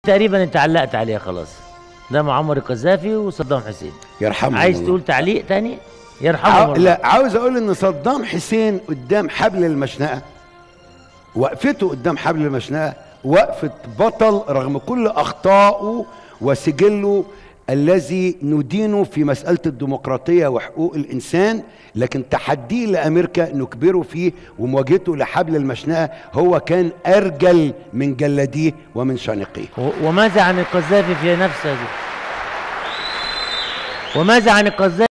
تقريبا انت علقت عليها خلاص ده معمر القذافي وصدام حسين يرحمه عايز الله. تقول تعليق تاني يرحمه عاو... الله لا عاوز اقول ان صدام حسين قدام حبل المشنقه وقفته قدام حبل المشنقه وقفه بطل رغم كل اخطائه وسجله الذي ندينه في مساله الديمقراطيه وحقوق الانسان لكن تحديه لامريكا نكبره فيه ومواجهته لحبل المشنقه هو كان ارجل من جلاديه ومن شانقيه و- وماذا عن القذافي في نفس هذه وماذا عن القذافي